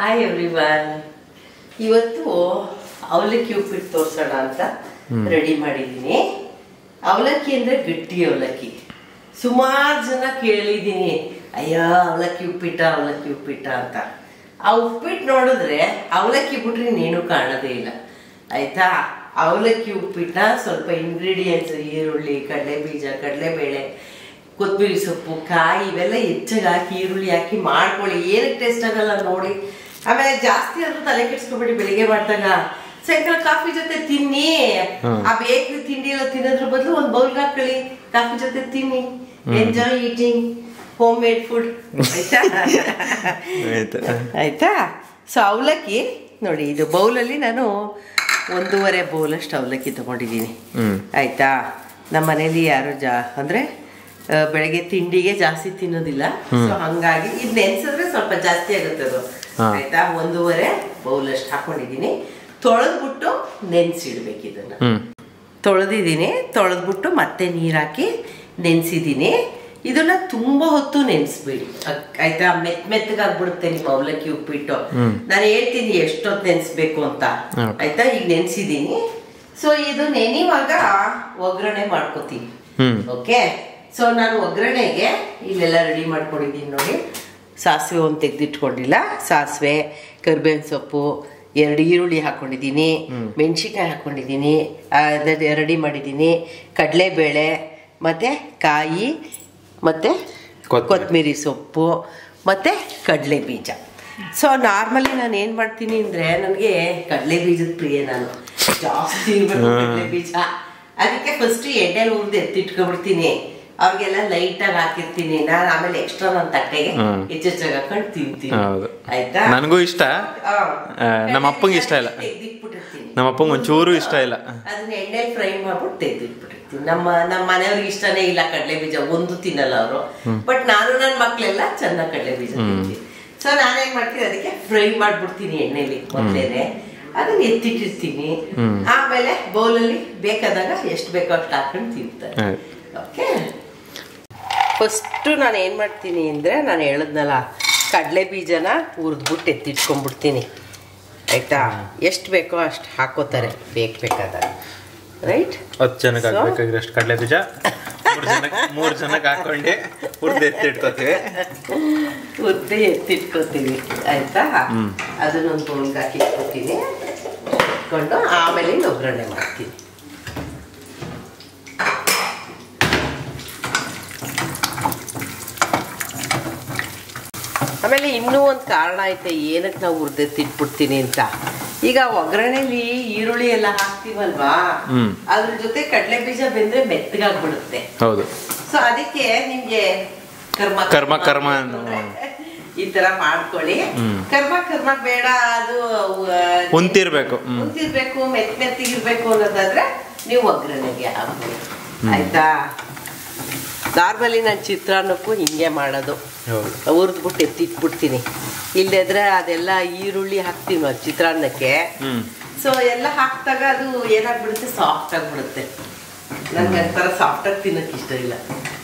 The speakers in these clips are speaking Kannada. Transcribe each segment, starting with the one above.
ಹಾಯ್ ಎವ್ರಿವನ್ ಇವತ್ತು ಅವಲಕ್ಕಿ ಉಪ್ಪಿಟ್ಟು ತೋರ್ಸೋಣ ಅಂತ ರೆಡಿ ಮಾಡಿದ್ದೀನಿ ಅವಲಕ್ಕಿ ಅಂದ್ರೆ ಗಟ್ಟಿ ಅವಲಕ್ಕಿ ಸುಮಾರು ಜನ ಕೇಳಿದ್ದೀನಿ ಅಯ್ಯ ಅವಲಕ್ಕಿ ಉಪ್ಪಿಟ್ಟ ಅವಲಕ್ಕಿ ಉಪ್ಪಿಟ್ಟ ಅಂತ ಆ ಉಪ್ಪಿಟ್ಟು ನೋಡಿದ್ರೆ ಅವಲಕ್ಕಿ ಬಿಟ್ರೆ ಇನ್ನೇನು ಕಾಣೋದೇ ಇಲ್ಲ ಆಯ್ತಾ ಅವಲಕ್ಕಿ ಉಪ್ಪಿಟ್ಟ ಸ್ವಲ್ಪ ಇಂಗ್ರೀಡಿಯೆಂಟ್ಸ್ ಈರುಳ್ಳಿ ಕಡಲೆಬೀಜ ಕಡಲೆಬೇಳೆ ಕೊತ್ತಂಬರಿ ಸೊಪ್ಪು ಕಾಯಿ ಇವೆಲ್ಲ ಹೆಚ್ಚಾಗಿ ಹಾಕಿ ಈರುಳ್ಳಿ ಹಾಕಿ ಮಾಡ್ಕೊಳ್ಳಿ ಏನಕ್ಕೆ ಟೇಸ್ಟ್ ಆಗಲ್ಲ ನೋಡಿ ಆಮೇಲೆ ಜಾಸ್ತಿ ಆದ್ರೂ ತಲೆ ಕೆಡ್ಸ್ಕೊಬೇಡಿ ಬೆಳಿಗ್ಗೆ ಮಾಡಿದಾಗ ಸಾಯಂಕಾಲ ಕಾಫಿ ಜೊತೆ ತಿನ್ನಿ ಆ ಬೇಕ್ರಿ ತಿಂಡಿ ಎಲ್ಲ ತಿನ್ನೋದ್ರ ಬದಲು ಒಂದ್ ಬೌಲ್ಗೆ ಹಾಕೊಳ್ಳಿ ಕಾಫಿ ಜೊತೆ ತಿನ್ನಿ enjoy eating homemade food ಆಯ್ತಾ ಆಯ್ತು ಆಯ್ತಾ ಸೊ ಅವಲಕ್ಕಿ ನೋಡಿ ಇದು ಬೌಲಲ್ಲಿ ನಾನು ಒಂದೂವರೆ ಬೌಲಷ್ಟು ಅವಲಕ್ಕಿ ತಗೊಂಡಿದ್ದೀನಿ ಹ್ಮ್ ಆಯ್ತಾ ನಮ್ಮ ಮನೇಲಿ ಯಾರು ಜಾ ಅಂದ್ರೆ ಆ, ಬೆಳಗ್ಗೆ ತಿಂಡಿಗೆ ಜಾಸ್ತಿ ತಿನ್ನೋದಿಲ್ಲ ಸೊ ಹಂಗಾಗಿ ಇದು ನೆನ್ಸಿದ್ರೆ ಸ್ವಲ್ಪ ಜಾಸ್ತಿ ಆಗುತ್ತೆ ಅದು ಹಾ. ಆಯ್ತಾ ಒಂದೂವರೆ ಬೌಲಷ್ಟು ಹಾಕೊಂಡಿದ್ದೀನಿ ತೊಳೆದ್ಬಿಟ್ಟು ನೆನ್ಸಿಡ್ಬೇಕು ಇದನ್ನ ಹ್ಮ್ ತೊಳೆದಿದ್ದೀನಿ ತೊಳೆದ್ಬಿಟ್ಟು ಮತ್ತೆ ನೀರು ಹಾಕಿ ನೆನೆಸಿದ್ದೀನಿ ಇದನ್ನ ತುಂಬಾ ಹೊತ್ತು ನೆನೆಸ್ಬೇಡಿ ಆಯ್ತಾ ಮೆತ್ ಮೆತ್ತಗಾಗ್ಬಿಡುತ್ತೆ ನಿಮ್ಮ ಅವಲಕ್ಕಿ ಉಪ್ಪಿಟ್ಟು ನಾನು ಹೇಳ್ತೀನಿ ಎಷ್ಟೊತ್ತು ನೆನೆಸ್ಬೇಕು ಅಂತ Okay. ಆಯ್ತಾ ಈಗ ನೆನೆಸಿದ್ದೀನಿ ಸೊ ಇದು ನೆನೆಯುವಾಗ ಒಗ್ಗರಣೆ ಮಾಡ್ಕೋತೀನಿ ಹ್ಮ್ ಓಕೆ ಸೊ ನಾನು ಒಗ್ಗರಣೆಗೆ ಇಲ್ಲೆಲ್ಲ ರೆಡಿ ಮಾಡ್ಕೊಂಡಿದ್ದೀನಿ ನೋಡಿ ಸಾಸಿವೆ ಒಂದು ತೆಗೆದಿಟ್ಕೊಂಡಿಲ್ಲ ಸಾಸಿವೆ ಕರಿಬೇವಿನ ಸೊಪ್ಪು ಎರಡು ಈರುಳ್ಳಿ ಹಾಕೊಂಡಿದ್ದೀನಿ ಮೆಣಸಿನ್ಕಾಯಿ ಹಾಕೊಂಡಿದ್ದೀನಿ ರೆಡಿ ಮಾಡಿದ್ದೀನಿ ಕಡಲೆಬೇಳೆ ಮತ್ತು ಕಾಯಿ ಮತ್ತು ಕೊತ್ತಂಬರಿ. ಕೊತ್ತಂಬರಿ ಸೊಪ್ಪು ಮತ್ತು ಕಡಲೆ ಬೀಜ ಸೊ ನಾರ್ಮಲಿ ನಾನು ಏನು ಮಾಡ್ತೀನಿ ಅಂದರೆ ನನಗೆ ಕಡಲೆ ಬೀಜದ ಪ್ರಿಯ ನಾನು ಜಾಸ್ತಿ ಇರಬೇಕು ಕಡಲೆ ಬೀಜ ಅದಕ್ಕೆ ಫಸ್ಟ್ ಎಣ್ಣೆಲಿ ಹುರಿದು ಎತ್ತಿಟ್ಕೊಬಿಡ್ತೀನಿ ಅವ್ರಿಗೆಲ್ಲ ಲೈಟಾಗಿ ಹಾಕಿರ್ತೀನಿ ನಾನು ಆಮೇಲೆ ಎಕ್ಸ್ಟ್ರಾ ನನ್ನ ತಟ್ಟೆಗೆ ಹ್ಮ್. ಹೆಚ್ಚೆಚ್ಚಾಗಿ ಹಾಕೊಂಡು ತಿಂತೀನಿ ಹೌದು ಆಯ್ತಾ ನನಗೂ ಇಷ್ಟ ಆ. ಆ, ನಮ್ಮ ಅಪ್ಪಂಗೆ ಇಷ್ಟ ಇಲ್ಲ. ತೆಗ್ದಿಟ್ಬಿಟ್ಟಿರ್ತೀನಿ. ನಮ್ಮ ಅಪ್ಪಂಗೆ ಒಂಚೂರು ಇಷ್ಟ ಇಲ್ಲ ಅದನ್ನ ಎಣ್ಣೆಲಿ ಫ್ರೈ ಮಾಡ್ಬಿಟ್ಟು ತೆಗೆದಿಟ್ಬಿಟ್ಟಿರ್ತೀನಿ ನಮ್ಮ ನಮ್ಮ ಮನೆಯವ್ರಿಗೆ ಇಷ್ಟನೇ ಇಲ್ಲ ಕಡಲೆ ಬೀಜ ಒಂದು ತಿನ್ನಲ್ಲ ಅವರು ಬಟ್ ನಾನು ನನ್ನ ಮಕ್ಳೆಲ್ಲ ಚೆನ್ನಾಗಿ ಕಡಲೆ ಬೀಜ ತಿಂತೀನಿ ಸೊ ನಾನೇನ್ ಮಾಡ್ತೀನಿ ಅದಕ್ಕೆ ಫ್ರೈ ಮಾಡ್ಬಿಡ್ತೀನಿ ಎಣ್ಣೆಲಿ ಮೊದಲೇನೆ ಅದನ್ನ ಎತ್ತಿಟ್ಟಿರ್ತೀನಿ ಆಮೇಲೆ ಬೌಲಲ್ಲಿ ಬೇಕಾದಾಗ ಎಷ್ಟು ಬೇಕೋ ಅಷ್ಟು ಹಾಕೊಂಡು ತಿಂತಾರೆ ಆಯ್ತು. ಓಕೆ ಫಸ್ಟು ನಾನು ಏನು ಮಾಡ್ತೀನಿ ಅಂದರೆ ನಾನು ಹೇಳಿದ್ನಲ್ಲ ಕಡಲೆ ಬೀಜನ ಹುರಿದ್ಬಿಟ್ಟು ಎತ್ತಿಟ್ಕೊಂಡ್ಬಿಡ್ತೀನಿ ಆಯ್ತಾ ಎಷ್ಟು ಬೇಕೋ ಅಷ್ಟು ಹಾಕೋತಾರೆ ಬೇಕು ಬೇಕಾದಾಗ ರೈಟ್ ಹತ್ತು ಜನಕ್ಕೆ So? ಹಾಕ್ಬೇಕಾದ್ರೆ ಅಷ್ಟು ಕಡಲೆ ಬೀಜ ಮೂರು ಜನಕ್ಕೆ ಮೂರು ಜನಕ್ಕೆ ಹಾಕೊಂಡು ಹುರಿದು ಎತ್ತಿಟ್ಕೋತೀವಿ ಹುರಿದು ಎತ್ತಿಟ್ಕೊತೀವಿ ಆಯ್ತಾ ಅದನ್ನೊಂದು ಬೌಲ್ಗೆ ಹಾಕಿ ಇಟ್ಕೊತೀನಿ ಇಟ್ಕೊಂಡು ಆಮೇಲೆ ಇನ್ನು ಒಗ್ಗರಣೆ ಮಾಡ್ತೀನಿ ಆಮೇಲೆ ಇನ್ನೂ ಒಂದು ಕಾರಣ ಐತೆ ಏನಕ್ಕೆ ನಾವು ಹುರಿದೆತ್ತಿಟ್ಬಿಡ್ತೀನಿ ಅಂತ ಈಗ ಒಗ್ಗರಣೆಲಿ ಈರುಳ್ಳಿ ಎಲ್ಲ ಹಾಕ್ತೀವಲ್ವಾ ಹ್ಮ್. ಅದ್ರ ಜೊತೆ ಕಡಲೆ ಬೀಜ ಬೆಂದ್ರೆ ಮೆತ್ತಗಾಗ್ಬಿಡುತ್ತೆ ಹೌದು ಸೊ ಅದಕ್ಕೆ ನಿಮ್ಗೆ ಕರ್ಮ ಕರ್ಮ ಕರ್ಮ ಅನ್ನೋ- ಈ ತರ ಮಾಡ್ಕೊಳ್ಳಿ ಕರ್ಮ ಕರ್ಮ ಬೇಡ ಅದು ಆ, ಉಂತಿರ್ಬೇಕು ಹ್ಮ್ ಉಂತಿರ್ಬೇಕು ಮೆತ್ ಮೆತ್ತಿಗಿರ್ಬೇಕು ಅನ್ನೋದಾದ್ರೆ ನೀವು ಒಗ್ಗರಣೆಗೆ ಹಾಕ್ಬೋದು ಆಯ್ತಾ ನಾರ್ಮಲಿ ನಾನು ಚಿತ್ರಾನ್ನಕ್ಕೂ ಹಿಂಗೆ ಮಾಡೋದು ಹೌದು ಹುರಿದ್ಬಿಟ್ಟು ಎತ್ತಿಟ್ಬಿಡ್ತೀನಿ ಇಲ್ಲದ್ರೆ ಅದೆಲ್ಲ ಈರುಳ್ಳಿ ಹಾಕ್ತೀವಿ ನಾವು ಚಿತ್ರಾನ್ನಕ್ಕೆ ಹ್ಮ್ ಸೊ ಎಲ್ಲ ಹಾಕ್ದಾಗ ಅದು ಏನಾಗ್ಬಿಡುತ್ತೆ ಸಾಫ್ಟ್ ಆಗ್ಬಿಡುತ್ತೆ ನಂಗೆ ಒಂಥರ ಸಾಫ್ಟ್ ಆಗಿ ತಿನ್ನಕ್ಕೆ ಇಷ್ಟ ಇಲ್ಲ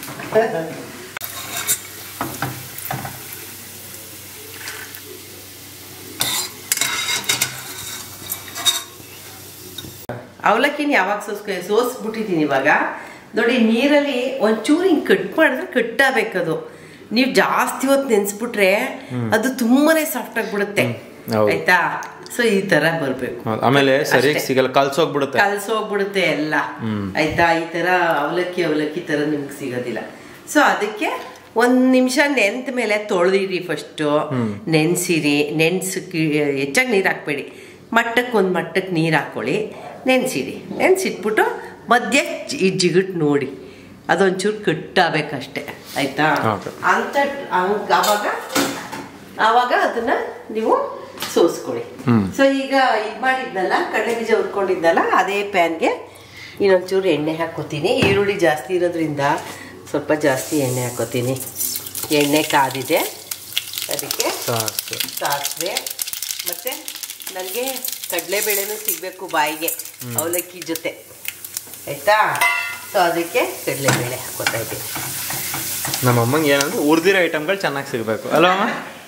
ಅವಲಕ್ಕಿನ ಯಾವಾಗ ಸೋಸ್ಕೊ ಸೋಸ್ಬಿಟ್ಟಿದ್ದೀನಿ ಇವಾಗ ನೋಡಿ ನೀರಲ್ಲಿ ಒಂಚೂರು ಹಿಂಗೆ ಕಟ್ ಮಾಡಿದ್ರೆ ಕಟ್ಟಾಗಬೇಕದು ನೀವು ಜಾಸ್ತಿ ಹೊತ್ತು ನೆನ್ಸ್ಬಿಟ್ರೆ ಅದು ತುಂಬಾನೇ ಸಾಫ್ಟ್ ಆಗಿಬಿಡುತ್ತೆ ಹೌದು. ಆಯ್ತಾ ಸೊ ಈ ತರ ಬರ್ಬೇಕು ಹೌದು ಆಮೇಲೆ ಸರಿಯಾಗಿ ಅಷ್ಟೇ. ಸಿಗಲ್ಲ ಕಲ್ಸೋಗ್ಬಿಡುತ್ತೆ ಕಲ್ಸೋಗ್ಬಿಡುತ್ತೆ ಎಲ್ಲ ಆಯ್ತಾ ಈ ತರ ಅವಲಕ್ಕಿ ಅವಲಕ್ಕಿ ತರ ನಿಮ್ಗೆ ಸಿಗೋದಿಲ್ಲ ಸೊ ಅದಕ್ಕೆ ಒಂದ್ ನಿಮಿಷ ನೆಂತ ಮೇಲೆ ತೊಳೆದಿರಿ ಫಸ್ಟು ನೆನ್ಸಿರಿ ನೆನ್ಸಿ ಹೆಚ್ಚಾಗಿ ನೀರು ಹಾಕ್ಬೇಡಿ ಮಟ್ಟಕ್ಕೆ ಒಂದು ಮಟ್ಟಕ್ಕೆ ನೀರು ಹಾಕೊಳ್ಳಿ ನೆನ್ಸಿಡಿ ನೆನ್ಸಿಟ್ಬಿಟ್ಟು ಮಧ್ಯ ಜಿ- ಈ ಜಿಗುಟ್ ನೋಡಿ ಅದೊಂಚೂರು ಕಟ್ಟಾಗಬೇಕಷ್ಟೆ ಆಯ್ತಾ Okay. ಅಂತ ಹಂಗ್ ಅವಾಗ ಆವಾಗ ಅದನ್ನ ನೀವು ಸೋಸ್ಕೊಳ್ಳಿ ಹ್ಮ್. ಸೊ ಈಗ ಇದು ಮಾಡಿದ್ನಲ್ಲ ಕಡಲೆ ಬೀಜ ಹುರ್ಕೊಂಡಿದ್ನಲ್ಲ ಅದೇ ಪ್ಯಾನ್ಗೆ ಇನ್ನೊಂಚೂರು ಎಣ್ಣೆ ಹಾಕೋತೀನಿ ಈರುಳ್ಳಿ ಜಾಸ್ತಿ ಇರೋದ್ರಿಂದ ಸ್ವಲ್ಪ ಜಾಸ್ತಿ ಎಣ್ಣೆ ಹಾಕೋತೀನಿ ಎಣ್ಣೆ ಕಾದಿದೆ ಅದಕ್ಕೆ ಸಾಕು ಸಾಸಿವೆ ಮತ್ತು ನನಗೆ ಕಡಲೆಬೇಳೆನೂ ಸಿಗಬೇಕು ಬಾಯಿಗೆ ಅವಲಕ್ಕಿ ಜೊತೆ ಆಯಿತಾ ಸೊ ಅದಕ್ಕೆ ಕಡಲೆಬೇಳೆ ಹಾಕೋತಾ ಇದ್ದೀನಿ ನಮ್ಮ ಅಮ್ಮಂಗೆ ಏನಂದ್ರೆ ಉರ್ದಿರೋ ಐಟಮ್ಗಳು ಚೆನ್ನಾಗಿ ಸಿಗಬೇಕು ಅಲ್ವಾ ಅಮ್ಮ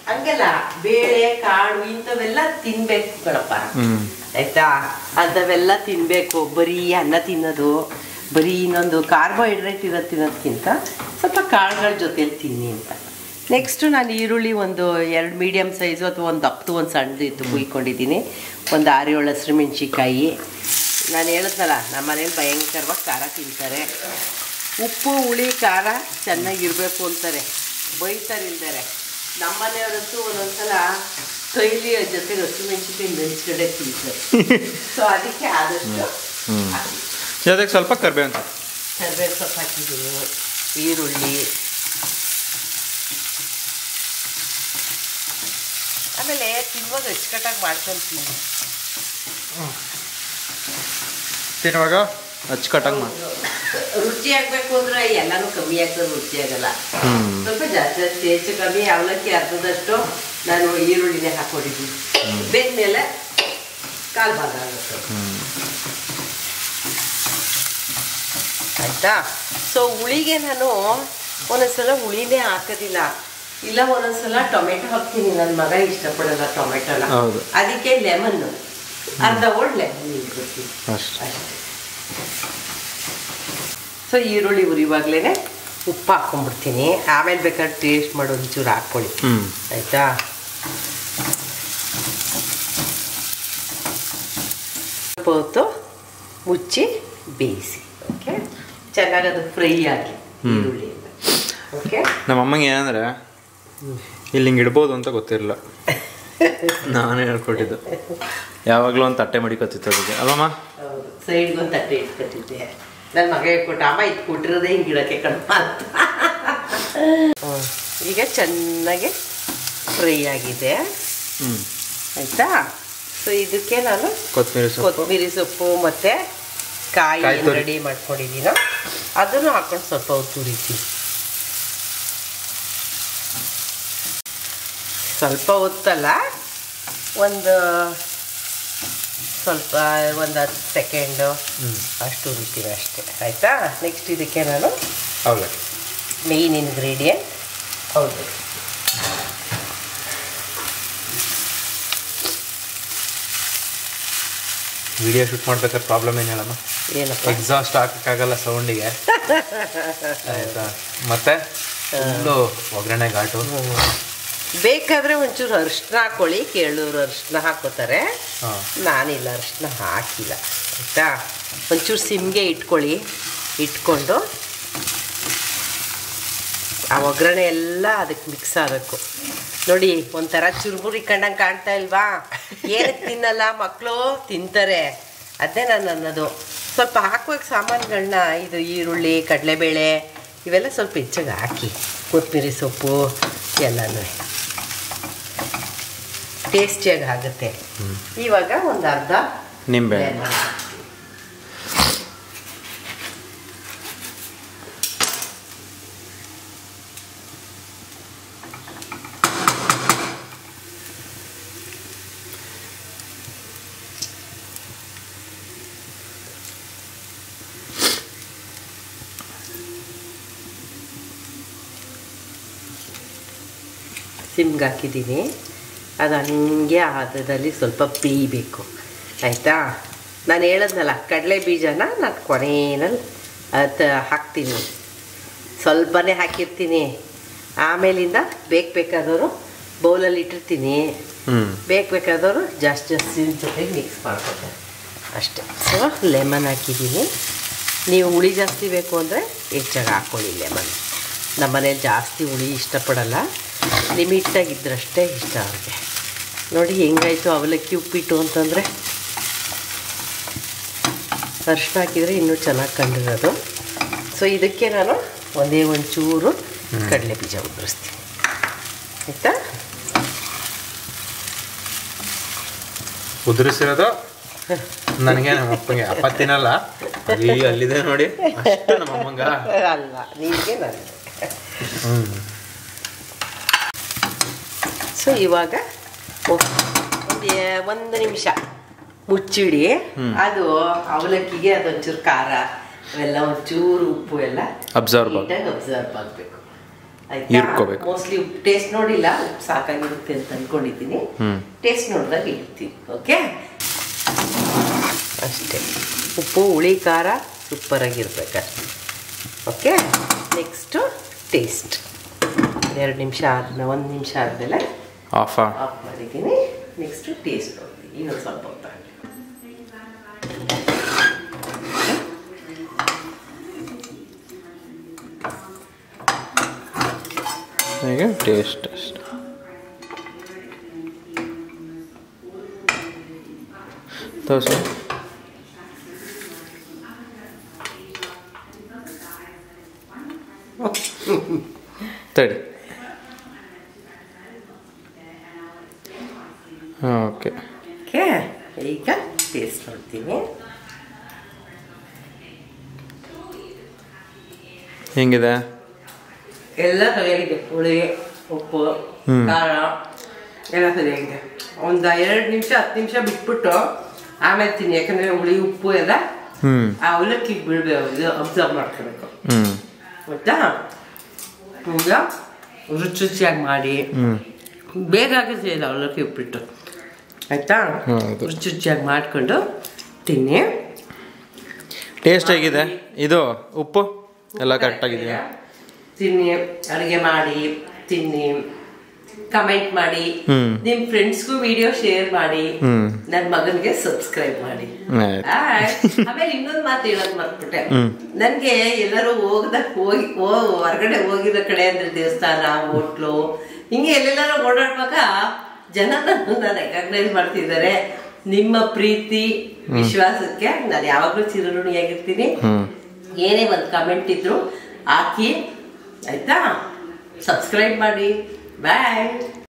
ಹಂಗಲ್ಲ ಬೇಳೆ ಕಾಳು ಇಂಥವೆಲ್ಲ ತಿನ್ಬೇಕು ಕಣಪ್ಪ ಹ್ಮ್ ಆಯ್ತಾ ಅಂಥವೆಲ್ಲ ತಿನ್ಬೇಕು ಬರೀ ಅನ್ನ ತಿನ್ನೋದು ಬರೀ ಇನ್ನೊಂದು ಕಾರ್ಬೋಹೈಡ್ರೇಟ್ ಇರೋದು ತಿನ್ನೋದಕ್ಕಿಂತ ಸ್ವಲ್ಪ ಕಾಳುಗಳ ಜೊತೆಲಿ ತಿನ್ನಿ ಅಂತ ನೆಕ್ಸ್ಟು ನಾನು ಈರುಳ್ಳಿ ಒಂದು ಎರಡು ಮೀಡಿಯಮ್ ಸೈಜು ಅಥವಾ ಒಂದು ದಪ್ಪದು ಒಂದು ಸಣ್ಣದು ಇತ್ತು ಕುಯ್ಕೊಂಡಿದ್ದೀನಿ ಒಂದು ಆರು ಏಳು ಹಸಿರು ಮೆಣಸಿಕಾಯಿ ನಾನು ಹೇಳಿದ್ನಲ್ಲ ನಮ್ಮ ಮನೇಲಿ ಭಯಂಕರವಾಗಿ ಖಾರ ತಿಂತಾರೆ ಉಪ್ಪು ಹುಳಿ ಖಾರ ಚೆನ್ನಾಗಿರಬೇಕು ಅಂತಾರೆ ಬೈತಾರೆ ಇಲ್ದಾರೆ ನಮ್ಮ ಮನೆಯವರಂತೂ ಒಂದೊಂದ್ಸಲ ಕೈಲಿ ಜೊತೆ ಹಸಿಮೆಣಸಿನ್ಕಾಯಿ ನೆಂಚ್ಕಡೆ ತಿಂತಾರೆ ಸೊ ಅದಕ್ಕೆ ಆದಷ್ಟು ಹಾಕಿ. ಜೊತೆಗೆ ಸ್ವಲ್ಪ ಕರ್ಬೇವು ಅಂತ ಕರ್ಬೇವು ಸೊಪ್ಪು ಹಾಕಿದ್ದೀನಿ ಈರುಳ್ಳಿ ಆಮೇಲೆ ತಿನ್ನುವಾಗ ಅಚ್ಚುಕಟ್ಟಾಗಿ ಮಾಡ್ಕೊಂತೀನಿ ತಿನ್ನುವಾಗ ಅಚ್ಚುಕಟ್ಟಾಗಿ ಮಾಡಿ ರುಚಿ ಆಗ್ಬೇಕು ಅಂದ್ರೆ ಎಲ್ಲಾನು ಕಮ್ಮಿ ಆಗ್ತದೆ ರುಚಿ ಆಗಲ್ಲ ಹ್ಮ್. ಸ್ವಲ್ಪ ಜಾಸ್ತಿ ಜಾಸ್ತಿ ಹೆಚ್ಚು ಕಮ್ಮಿ ಅವಲಕ್ಕಿ ಅರ್ಧದಷ್ಟು ನಾನು ಈರುಳ್ಳಿನೇ ಹಾಕೊಂಡಿದ್ದೀನಿ ಬೆಂದ್ಮೇಲೆ ಕಾಲು ಭಾಗ ಆಗುತ್ತೆ ಆಯ್ತಾ ಸೊ ಹುಳಿಗೆ ನಾನು ಒಂದೊಂದ್ಸಲ ಹುಳಿನೇ ಹಾಕೋದಿಲ್ಲ ಇಲ್ಲ ಒಂದೊಂದ್ಸಲ ಟೊಮೆಟೊ ಹಾಕ್ತೀನಿ ನನ್ನ ಮಗ ಇಷ್ಟಪಡಲ್ಲ ಟೊಮೆಟೊನ ಹೌದು. ಅದಕ್ಕೆ ಲೆಮನ್ ಅರ್ಧ ಓಡ್ ಲೆಮನ್ ಇಟ್ಬಿಡ್ತೀನಿ ಅಷ್ಟೇ ಸೊ ಈರುಳ್ಳಿ ಉರಿವಾಗ್ಲೇ ಉಪ್ಪು ಹಾಕ್ಕೊಂಡ್ಬಿಡ್ತೀನಿ ಆಮೇಲೆ ಬೇಕಾದ್ರೆ ಟೇಸ್ಟ್ ಮಾಡಿ ಒಂಚೂರು ಹಾಕ್ಕೊಳ್ಳಿ ಹ್ಮ್ ಆಯಿತಾ ಸ್ವಲ್ಪ ಹೊತ್ತು ಮುಚ್ಚಿ ಬೇಯಿಸಿ ಓಕೆ ಚೆನ್ನಾಗಿ ಅದು ಫ್ರೈ ಆಗಿ ಈರುಳ್ಳಿ ಓಕೆ ನಮ್ಮ ಅಮ್ಮಂಗೆ ಏನಂದ್ರೆ ಇಲ್ಲಿ ಹಿಂಗೆ ಇಡ್ಬೋದು ಅಂತ ಗೊತ್ತಿರಲಿಲ್ಲ ನಾನೇ ಹೇಳ್ಕೊಟ್ಟಿದ್ದು ಯಾವಾಗಲೂ ಒಂದು ತಟ್ಟೆ ಮಡಿಕೊತಿತ್ತು ಅದಕ್ಕೆ ಅಲ್ಲಮ್ಮ ಹೌದು ಸೈಡ್ಗೆ ಒಂದು ತಟ್ಟೆ ಇಟ್ಕೊತಿದ್ದೆ ನನ್ನ ಮಗ ಹೇಳ್ಕೊಟ್ಟು ಅಮ್ಮ ಇದು ಕೊಟ್ಟಿರೋದೇ ಹಿಂಗೆ ಇಡೋಕ್ಕೆ ಕಣಪ್ಪ ಅಂತ ಹ್ಮ್. ಈಗ ಚೆನ್ನಾಗಿ ಫ್ರೈ ಆಗಿದೆ ಹ್ಞೂ ಆಯಿತಾ ಸೊ ಇದಕ್ಕೆ ನಾನು ಕೊತ್ತಂಬರಿ ಸೊಪ್ಪು ಕೊತ್ತಂಬರಿ ಸೊಪ್ಪು ಮತ್ತು ಕಾಯಿ ಕಾಯಿ ತುರಿ. ರೆಡಿ ಮಾಡ್ಕೊಂಡಿದ್ದೀನೋ ಅದನ್ನು ಹಾಕೊಂಡು ಸ್ವಲ್ಪ ಹೊತ್ತು ಹುರಿತೀನಿ ಸ್ವಲ್ಪ ಹೊತ್ತಲ್ಲ ಒಂದು ಸ್ವಲ್ಪ ಒಂದು ಹತ್ತು ಸೆಕೆಂಡು ಹ್ಞೂ ಅಷ್ಟು ಹುರಿತೀನಿ ಅಷ್ಟೇ ಆಯಿತಾ ನೆಕ್ಸ್ಟ್ ಇದಕ್ಕೆ ನಾನು ಹೌದಾ ಮೇಯ್ನ್ ಇಂಗ್ರೀಡಿಯೆಂಟ್ ಹೌದು ವಿಡಿಯೋ ಶೂಟ್ ಮಾಡ್ಬೇಕಾದ್ರೆ ಪ್ರಾಬ್ಲಮ್ ಏನಿಲ್ಲಮ್ಮ ಏನಪ್ಪ ಎಕ್ಸಾಸ್ಟ್ ಹಾಕೋಕ್ಕಾಗಲ್ಲ ಸೌಂಡಿಗೆ ಆಯ್ತಾ ಮತ್ತೆ ಫುಲ್ಲು ಒಗ್ಗರಣೆ ಘಾಟು ಬೇಕಾದರೆ ಒಂಚೂರು ಅರಿಶಿನ ಹಾಕೊಳ್ಳಿ ಕೇಳೂರು ಅರಿಶಿನ ಹಾಕೋತಾರೆ ಹಾಂ ನಾನಿಲ್ಲ ಅರಿಶಿನ ಹಾಕಿಲ್ಲ ಆಯಿತಾ ಒಂಚೂರು ಸಿಮ್ಗೆ ಇಟ್ಕೊಳ್ಳಿ ಇಟ್ಕೊಂಡು ಆ ಒಗ್ಗರಣೆ ಎಲ್ಲ ಅದಕ್ಕೆ ಮಿಕ್ಸ್ ಆಗಬೇಕು ನೋಡಿ ಒಂಥರ ಚುರುಮುರಿ ಕಂಡಂಗೆ ಕಾಣ್ತಾ ಇಲ್ವಾ ಏನಕ್ಕೆ ತಿನ್ನಲ್ಲ ಮಕ್ಕಳು ತಿಂತಾರೆ ಅದೇ ನಾನು ಅನ್ನೋದು ಸ್ವಲ್ಪ ಹಾಕುವಾಗ ಸಾಮಾನುಗಳನ್ನ ಇದು ಈರುಳ್ಳಿ ಕಡಲೆಬೇಳೆ ಇವೆಲ್ಲ ಸ್ವಲ್ಪ ಹೆಚ್ಚಾಗಿ ಹಾಕಿ ಕೊತ್ತಂಬರಿ ಸೊಪ್ಪು ಎಲ್ಲನೂ ಟೇಸ್ಟಿಯಾಗಿ ಆಗುತ್ತೆ ಇವಾಗ ಒಂದು ಅರ್ಧ ನಿಂಬೆ lemon. ಸಿಮ್ಗೆ ಹಾಕಿದ್ದೀನಿ ಅದು ಹಂಗೆ ಹದದಲ್ಲಿ ಸ್ವಲ್ಪ ಬೇಯಬೇಕು ಆಯಿತಾ ನಾನು ಹೇಳದ್ನಲ್ಲ ಕಡಲೆ ಬೀಜನ ನಾನು ಕೊನೆಯಲ್ಲಿ ಅದು ಹಾಕ್ತೀನಿ ಸ್ವಲ್ಪನೇ ಹಾಕಿರ್ತೀನಿ ಆಮೇಲಿಂದ ಬೇಕು ಬೇಕಾದವರು ಬೌಲಲ್ಲಿ ಇಟ್ಟಿರ್ತೀನಿ ಹ್ಞೂ ಬೇಕು ಬೇಕಾದವರು ಜಾಸ್ತಿ ಜಾಸ್ತಿ ಜೊತೆಗೆ ಮಿಕ್ಸ್ ಮಾಡ್ಕೊತಾರೆ ಅಷ್ಟೇ ಸೊ ಲೆಮನ್ ಹಾಕಿದ್ದೀನಿ ನೀವು ಹುಳಿ ಜಾಸ್ತಿ ಬೇಕು ಅಂದರೆ ಹೆಚ್ಚಾಗಿ ಹಾಕ್ಕೊಳ್ಳಿ ಲೆಮನ್ ನಮ್ಮ ಮನೇಲಿ ಜಾಸ್ತಿ ಹುಳಿ ಇಷ್ಟಪಡಲ್ಲ ಲಿಮಿಟಾಗಿದ್ದರಷ್ಟೇ ಇಷ್ಟ ಅವ್ರಿಗೆ ನೋಡಿ ಹೆಂಗಾಯಿತು ಅವಲಕ್ಕಿ ಉಪ್ಪಿಟ್ಟು ಅಂತಂದರೆ ಅರಿಶಿನ ಹಾಕಿದರೆ ಇನ್ನೂ ಚೆನ್ನಾಗಿ ಕಂಡಿರೋದು ಸೊ ಇದಕ್ಕೆ ನಾನು ಒಂದೇ ಒಂಚೂರು ಕಡಲೆ ಬೀಜ ಉದುರಿಸ್ತೀನಿ ಆಯಿತಾ ಉದುರಿಸಿರೋದು ನನಗೆ ನಮ್ಮ ಅಪ್ಪಂಗೆ ಅಪ್ಪ ತಿನ್ನಲ್ಲ ಅಲ್ಲಿ ಅಲ್ಲಿದೆ ನೋಡಿ ಅಷ್ಟು ನಮ್ಮ ಅಮ್ಮಂಗ ಅಲ್ಲ ನಿಮಗೆ ನನಗೆ ಹ್ಞೂ ಸೊ ಇವಾಗ ಒಂದು ಒಂದು ನಿಮಿಷ ಮುಚ್ಚಿಡಿ ಅದು ಅವಲಕ್ಕಿಗೆ ಅದೊಂಚೂರು ಖಾರ ಅವೆಲ್ಲ ಒಂಚೂರು ಉಪ್ಪು ಎಲ್ಲ Absorb ಆಗ್- ನೀಟಾಗಿ ಅಬ್ಸರ್ವ್ ಆಗಬೇಕು ಹೀರ್ಕೋಬೇಕು. ಮೋಸ್ಟ್ಲಿ ಟೇಸ್ಟ್ ನೋಡಿಲ್ಲ ಉಪ್ಪು ಸಾಕಾಗಿರುತ್ತೆ ಅಂತ ಅನ್ಕೊಂಡಿದ್ದೀನಿ ಹ್ಮ್. ಟೇಸ್ಟ್ ನೋಡಿದಾಗ ಇಡ್ತೀನಿ ಓಕೆ ಅಷ್ಟೇ ಉಪ್ಪು ಹುಳಿ ಖಾರ ಸೂಪರ್ ಆಗಿರ್ಬೇಕಷ್ಟೆ ಓಕೆ ನೆಕ್ಸ್ಟು ಟೇಸ್ಟ್ ಎರಡು ನಿಮಿಷ ಆದ್ಮೇಲೆ ಒಂದು ನಿಮಿಷ ಆದಮೇಲೆ ಆಫಾ ಆಫ್ ಮಾಡಿದ್ದೀನಿ ನೆಕ್ಸ್ಟು ಟೇಸ್ಟ್ ನೋಡ್ತೀನಿ ಇನ್ನೊಂದು ಸ್ವಲ್ಪ ಹೊತ್ತಾಗಲಿ ಈಗ ಟೇಸ್ಟ್ ಅಷ್ಟೆ ತೋರಿಸು ತಡಿ ಓಕೆ ಓಕೆ ಈಗ ಟೇಸ್ಟ್ ನೋಡ್ತೀನಿ ಹೆಂಗಿದೆ ಎಲ್ಲ ಸರಿಯಾಗಿದೆ ಹುಳಿ ಉಪ್ಪು ಹ್ಮ್. ಖಾರ ಎಲ್ಲ ಸರಿಯಾಗಿದೆ ಒಂದು ಎರಡು ನಿಮಿಷ ಹತ್ತು ನಿಮಿಷ ಬಿಟ್ಬಿಟ್ಟು ಆಮೇಲೆ ತಿನ್ನಿ ಯಾಕಂದ್ರೆ ಹುಳಿ ಉಪ್ಪು ಎಲ್ಲ ಹ್ಞೂ ಆ ಅವಲಕ್ಕಿಗೆ ಬೀಳ್ಬೇಕು ಅಬ್ಸರ್ವ್ ಮಾಡ್ಕೋಬೇಕು ಹ್ಞೂ ಗೊತ್ತಾ ಈಗ ರುಚಿ ರುಚಿಯಾಗಿ ಮಾಡಿ ಹ್ಞೂ ಬೇಗ ಆಗುತ್ತೆ ಇಲ್ಲ ಅವಲಕ್ಕಿ ಉಪ್ಪಿಟ್ಟು ಆಯ್ತಾ ಹೌದು. ರುಚಿ ರುಚಿಯಾಗಿ ಮಾಡ್ಕೊಂಡು ತಿನ್ನಿ ಟೇಸ್ಟ್ ಹೇಗಿದೆ ಇದು ಉಪ್ಪು ಎಲ್ಲ ಕರೆಕ್ಟಾಗಿದೆಯಾ ತಿನ್ನಿ ಅಡುಗೆ ಮಾಡಿ ತಿನ್ನಿ ಕಮೆಂಟ್ ಮಾಡಿ ಹ್ಮ್. ನಿಮ್ ಫ್ರೆಂಡ್ಸ್ಗೂ ವಿಡಿಯೋ ಶೇರ್ ಮಾಡಿ ಹ್ಮ್. ನನ್ನ ಮಗನಿಗೆ ಸಬ್ಸ್ಕ್ರೈಬ್ ಮಾಡಿ ಆಯ್ತು. ಆಯ್. ಆಮೇಲೆ ಇನ್ನೊಂದ್ ಮಾತು ಹೇಳೋದ್ ಮರ್ತ್ಬಿಟ್ಟೆ ಹ್ಮ್. ನನ್ಗೆ ಎಲ್ಲರೂ ಹೋಗದ ಹೋಗಿ ಓ ಹೊರಗಡೆ ಹೋಗಿದ ಕಡೆ ಅಂದ್ರೆ ದೇವಸ್ಥಾನ ಹೋಟ್ಲು ಹಿಂಗೆ ಎಲ್ಲೆಲ್ಲಾರು ಓಡಾಡುವಾಗ ಜನ ನನ್ನನ್ನ ರೆಕಗ್ನೈಸ್ ಮಾಡ್ತಿದ್ದಾರೆ ನಿಮ್ಮ ಪ್ರೀತಿ ವಿಶ್ವಾಸಕ್ಕೆ ನಾನು ಯಾವಾಗ್ಲೂ ಚಿರಋಣಿಯಾಗಿರ್ತೀನಿ ಹ್ಮ್ ಏನೇ ಒಂದು ಕಮೆಂಟ್ ಇದ್ರು ಹಾಕಿ ಆಯ್ತಾ ಸಬ್ಸ್ಕ್ರೈಬ್ ಮಾಡಿ ಬಾಯ್